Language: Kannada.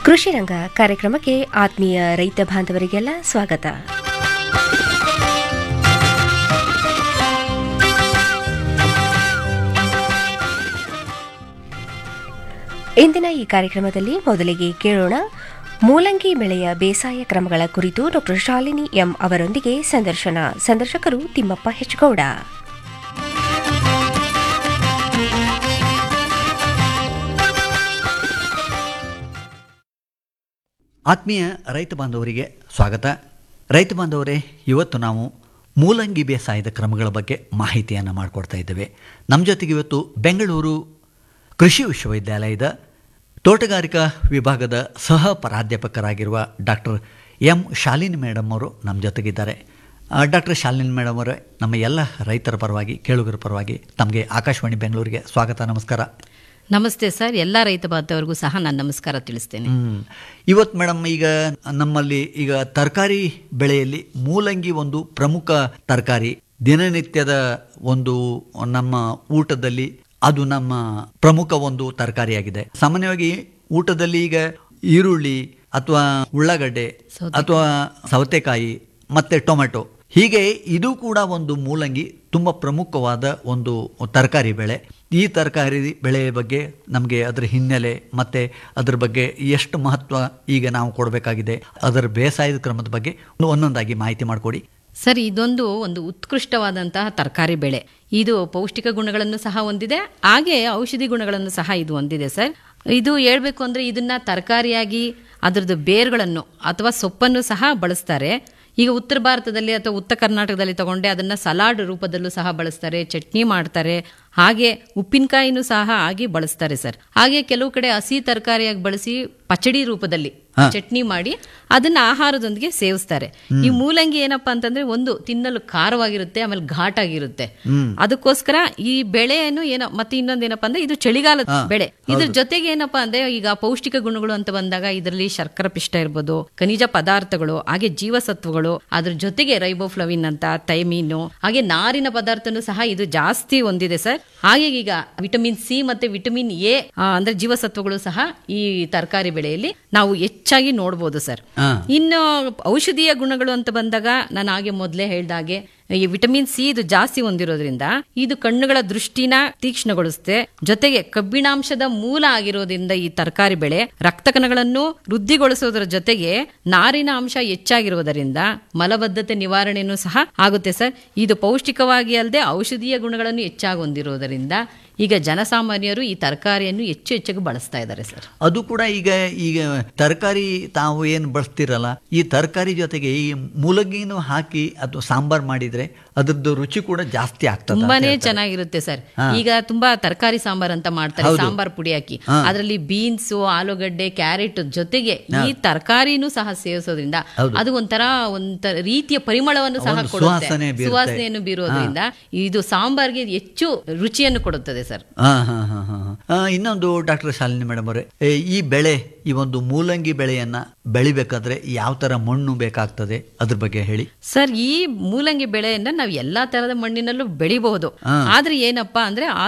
ಕೃಷಿ ರಂಗ ಕಾರ್ಯಕ್ರಮಕ್ಕೆ ಆತ್ಮೀಯ ರೈತ ಬಾಂಧವರಿಗೆಲ್ಲ ಸ್ವಾಗತ ಇಂದಿನ ಈ ಕಾರ್ಯಕ್ರಮದಲ್ಲಿ ಮೊದಲಿಗೆ ಕೇಳೋಣ ಮೂಲಂಗಿ ಬೆಳೆಯ ಬೇಸಾಯ ಕ್ರಮಗಳ ಕುರಿತು ಡಾ ಶಾಲಿನಿ ಎಂ ಅವರೊಂದಿಗೆ ಸಂದರ್ಶನ ಸಂದರ್ಶಕರು ತಿಮ್ಮಪ್ಪ ಹೆಚ್ಗೌಡ ಆತ್ಮೀಯ ರೈತ ಬಾಂಧವರಿಗೆ ಸ್ವಾಗತ ರೈತ ಬಾಂಧವರೇ ಇವತ್ತು ನಾವು ಮೂಲಂಗಿ ಬೇಸಾಯದ ಕ್ರಮಗಳ ಬಗ್ಗೆ ಮಾಹಿತಿಯನ್ನು ಮಾಡಿಕೊಡ್ತಾ ಇದ್ದೇವೆ ನಮ್ಮ ಜೊತೆಗೆ ಇವತ್ತು ಬೆಂಗಳೂರು ಕೃಷಿ ವಿಶ್ವವಿದ್ಯಾಲಯದ ತೋಟಗಾರಿಕಾ ವಿಭಾಗದ ಸಹ ಪ್ರಾಧ್ಯಾಪಕರಾಗಿರುವ ಡಾಕ್ಟರ್ ಎಂ ಶಾಲಿನಿ ಮೇಡಮ್ ಅವರು ನಮ್ಮ ಜೊತೆಗಿದ್ದಾರೆ ಡಾಕ್ಟರ್ ಶಾಲಿನಿ ಮೇಡಮ್ ಅವರೇ ನಮ್ಮ ಎಲ್ಲ ರೈತರ ಪರವಾಗಿ ಕೇಳುಗರ ಪರವಾಗಿ ತಮಗೆ ಆಕಾಶವಾಣಿ ಬೆಂಗಳೂರಿಗೆ ಸ್ವಾಗತ ನಮಸ್ಕಾರ ನಮಸ್ತೆ ಸರ್ ಎಲ್ಲ ರೈತ ಬಾಂಧವರಿಗೂ ಸಹ ನಾನು ನಮಸ್ಕಾರ ತಿಳಿಸ್ತೇನೆ ಹ್ಮ್. ಇವತ್ತು ಮೇಡಮ್ ಈಗ ನಮ್ಮಲ್ಲಿ ಈಗ ತರಕಾರಿ ಬೆಳೆಯಲ್ಲಿ ಮೂಲಂಗಿ ಒಂದು ಪ್ರಮುಖ ತರಕಾರಿ ದಿನನಿತ್ಯದ ಒಂದು ನಮ್ಮ ಊಟದಲ್ಲಿ ಅದು ನಮ್ಮ ಪ್ರಮುಖ ಒಂದು ತರಕಾರಿಯಾಗಿದೆ ಸಾಮಾನ್ಯವಾಗಿ ಊಟದಲ್ಲಿ ಈಗ ಈರುಳ್ಳಿ ಅಥವಾ ಉಳ್ಳಾಗಡ್ಡೆ ಸೌತೆಕಾಯಿ. ಅಥವಾ ಸೌತೆಕಾಯಿ ಮತ್ತೆ ಟೊಮೆಟೊ ಹೀಗೆ ಇದು ಕೂಡ ಒಂದು ಮೂಲಂಗಿ ತುಂಬ ಪ್ರಮುಖವಾದ ಒಂದು ತರಕಾರಿ ಬೆಳೆ ಈ ತರಕಾರಿ ಬೆಳೆಯ ಬಗ್ಗೆ ನಮಗೆ ಅದರ ಹಿನ್ನೆಲೆ ಮತ್ತು ಅದ್ರ ಬಗ್ಗೆ ಎಷ್ಟು ಮಹತ್ವ ಈಗ ನಾವು ಕೊಡಬೇಕಾಗಿದೆ ಅದರ ಬೇಸಾಯದ ಕ್ರಮದ ಬಗ್ಗೆ ಒಂದೊಂದಾಗಿ ಮಾಹಿತಿ ಮಾಡಿಕೊಡಿ ಸರ್ ಇದೊಂದು ಒಂದು ಉತ್ಕೃಷ್ಟವಾದಂತಹ ತರಕಾರಿ ಬೆಳೆ ಇದು ಪೌಷ್ಟಿಕ ಗುಣಗಳನ್ನು ಸಹ ಹೊಂದಿದೆ ಹಾಗೆ ಔಷಧಿ ಗುಣಗಳನ್ನು ಸಹ ಇದು ಹೊಂದಿದೆ ಸರ್ ಇದು ಹೇಳ್ಬೇಕು ಅಂದ್ರೆ ಇದನ್ನ ತರಕಾರಿಯಾಗಿ ಅದರದ್ದು ಬೇರುಗಳನ್ನು ಅಥವಾ ಸೊಪ್ಪನ್ನು ಸಹ ಬಳಸ್ತಾರೆ ಈಗ ಉತ್ತರ ಭಾರತದಲ್ಲಿ ಅಥವಾ ಉತ್ತರ ಕರ್ನಾಟಕದಲ್ಲಿ ತಗೊಂಡೆ ಅದನ್ನ ಸಲಾಡ್ ರೂಪದಲ್ಲೂ ಸಹ ಬಳಸ್ತಾರೆ ಚಟ್ನಿ ಮಾಡ್ತಾರೆ ಹಾಗೆ ಉಪ್ಪಿನಕಾಯಿನೂ ಸಹ ಹಾಗೆ ಬಳಸ್ತಾರೆ ಸರ್ ಹಾಗೆ ಕೆಲವು ಕಡೆ ಹಸಿ ತರಕಾರಿಯಾಗಿ ಬಳಸಿ ಪಚಡಿ ರೂಪದಲ್ಲಿ ಚಟ್ನಿ ಮಾಡಿ ಅದನ್ನ ಆಹಾರದೊಂದಿಗೆ ಸೇವಿಸ್ತಾರೆ ಈ ಮೂಲಂಗಿ ಏನಪ್ಪಾ ಅಂತಂದ್ರೆ ಒಂದು ತಿನ್ನಲು ಖಾರವಾಗಿರುತ್ತೆ ಆಮೇಲೆ ಘಾಟ್ ಆಗಿರುತ್ತೆ ಅದಕ್ಕೋಸ್ಕರ ಈ ಬೆಳೆಯನ್ನು ಏನೋ ಮತ್ತೆ ಇನ್ನೊಂದೇನಪ್ಪ ಅಂದ್ರೆ ಇದು ಚಳಿಗಾಲದ ಬೆಳೆ ಇದ್ರ ಜೊತೆಗೆ ಏನಪ್ಪಾ ಅಂದ್ರೆ ಈಗ ಪೌಷ್ಟಿಕ ಗುಣಗಳು ಅಂತ ಬಂದಾಗ ಇದರಲ್ಲಿ ಶರ್ಕರ ಪಿಷ್ಟ ಇರ್ಬೋದು ಖನಿಜ ಪದಾರ್ಥಗಳು ಹಾಗೆ ಜೀವಸತ್ವಗಳು ಅದ್ರ ಜೊತೆಗೆ ರೈಬೋಫ್ಲವಿನ್ ಅಂತ ಥೈಮೀನು ಹಾಗೆ ನಾರಿನ ಪದಾರ್ಥನೂ ಸಹ ಇದು ಜಾಸ್ತಿ ಹೊಂದಿದೆ ಸರ್ ಹಾಗೆ ಈಗ ವಿಟಮಿನ್ ಸಿ ಮತ್ತೆ ವಿಟಮಿನ್ ಎ ಅಂದ್ರೆ ಜೀವಸತ್ವಗಳು ಸಹ ಈ ತರಕಾರಿ ಬೆಳೆಯಲ್ಲಿ ನಾವು ಹೆಚ್ಚಾಗಿ ನೋಡಬಹುದು ಸರ್ ಹಾ. ಇನ್ನು ಔಷಧೀಯ ಗುಣಗಳು ಅಂತ ಬಂದಾಗ ನಾನು ಹಾಗೆ ಮೊದಲೇ ಹೇಳ್ದಾಗೆ ಈ ವಿಟಮಿನ್ ಸಿ ಇದು ಜಾಸ್ತಿ ಹೊಂದಿರೋದ್ರಿಂದ ಇದು ಕಣ್ಣುಗಳ ದೃಷ್ಟಿನ ತೀಕ್ಷ್ಣಗೊಳಿಸುತ್ತೆ ಜೊತೆಗೆ ಕಬ್ಬಿಣಾಂಶದ ಮೂಲ ಆಗಿರೋದ್ರಿಂದ ಈ ತರಕಾರಿ ಬೆಳೆ ರಕ್ತ ಕಣಗಳನ್ನು ವೃದ್ಧಿಗೊಳಿಸೋದ್ರ ಜೊತೆಗೆ ನಾರಿನ ಅಂಶ ಹೆಚ್ಚಾಗಿರುವುದರಿಂದ ಮಲಬದ್ಧತೆ ನಿವಾರಣೆಯೂ ಸಹ ಆಗುತ್ತೆ ಸರ್ ಇದು ಪೌಷ್ಟಿಕವಾಗಿ ಅಲ್ಲದೆ ಔಷಧೀಯ ಗುಣಗಳನ್ನು ಹೆಚ್ಚಾಗಿ ಹೊಂದಿರೋದರಿಂದ ಈಗ ಜನಸಾಮಾನ್ಯರು ಈ ತರಕಾರಿಯನ್ನು ಹೆಚ್ಚು ಹೆಚ್ಚಾಗಿ ಬಳಸ್ತಾ ಇದ್ದಾರೆ ಸರ್ ಅದು ಕೂಡ ಈಗ ಈಗ ತರಕಾರಿ ತಾವು ಏನು ಬಳಸ್ತಿರಲ್ಲ ಈ ತರಕಾರಿ ಜೊತೆಗೆ ಈ ಮೂಲಂಗಿನೂ ಹಾಕಿ ಅಥವಾ ಸಾಂಬಾರ್ ಮಾಡಿದ್ರೆ ಅದ್ರದ್ದು ರುಚಿ ಕೂಡ ಜಾಸ್ತಿ ಆಗ್ತದೆ ಅಂತ ತುಂಬಾನೇ ಹೇಳ್ತಾರೆ. ಚೆನ್ನಾಗಿರುತ್ತೆ ಸರ್ ಈಗ ತುಂಬಾ ತರಕಾರಿ ಸಾಂಬಾರ್ ಅಂತ ಮಾಡ್ತಾರೆ ಸಾಂಬಾರ್ ಪುಡಿ ಹಾಕಿ ಅದರಲ್ಲಿ ಬೀನ್ಸ್ ಆಲೂಗಡ್ಡೆ ಕ್ಯಾರೆಟ್ ಜೊತೆಗೆ ಈ ತರಕಾರಿನೂ ಸಹ ಸೇವಿಸೋದ್ರಿಂದ ಅದು ಒಂಥರ ಒಂಥರ ರೀತಿಯ ಪರಿಮಳವನ್ನು ಸಹ ಒಂದು ಕೊಡುತ್ತೆ ಸುವಾಸನೆ ಬೀರುತ್ತೆ. ಸುವಾಸನೆಯನ್ನು ಬೀರೋದ್ರಿಂದ ಇದು ಸಾಂಬಾರ್ಗೆ ಹೆಚ್ಚು ರುಚಿಯನ್ನು ಕೊಡುತ್ತದೆ ಸರ್ ಹಾ ಹಾ ಹಾ ಹಾ ಹಾ. ಇನ್ನೊಂದು ಡಾಕ್ಟರ್ ಶಾಲಿನಿ ಮೇಡಮ್ ಅವರೇ ಏ, ಈ ಬೆಳೆ ಈ ಒಂದು ಮೂಲಂಗಿ ಬೆಳೆಯನ್ನ ಬೆಳಿಬೇಕಾದ್ರೆ ಯಾವ ತರ ಮಣ್ಣು ಬೇಕಾಗ್ತದೆ ಅದ್ರ ಬಗ್ಗೆ ಹೇಳಿ ಸರ್ ಈ ಮೂಲಂಗಿ ಬೆಳೆಯನ್ನ ನಾವು ಎಲ್ಲಾ ತರದ ಮಣ್ಣಿನಲ್ಲೂ ಬೆಳಿಬಹುದು ಆದ್ರೆ ಏನಪ್ಪಾ ಅಂದ್ರೆ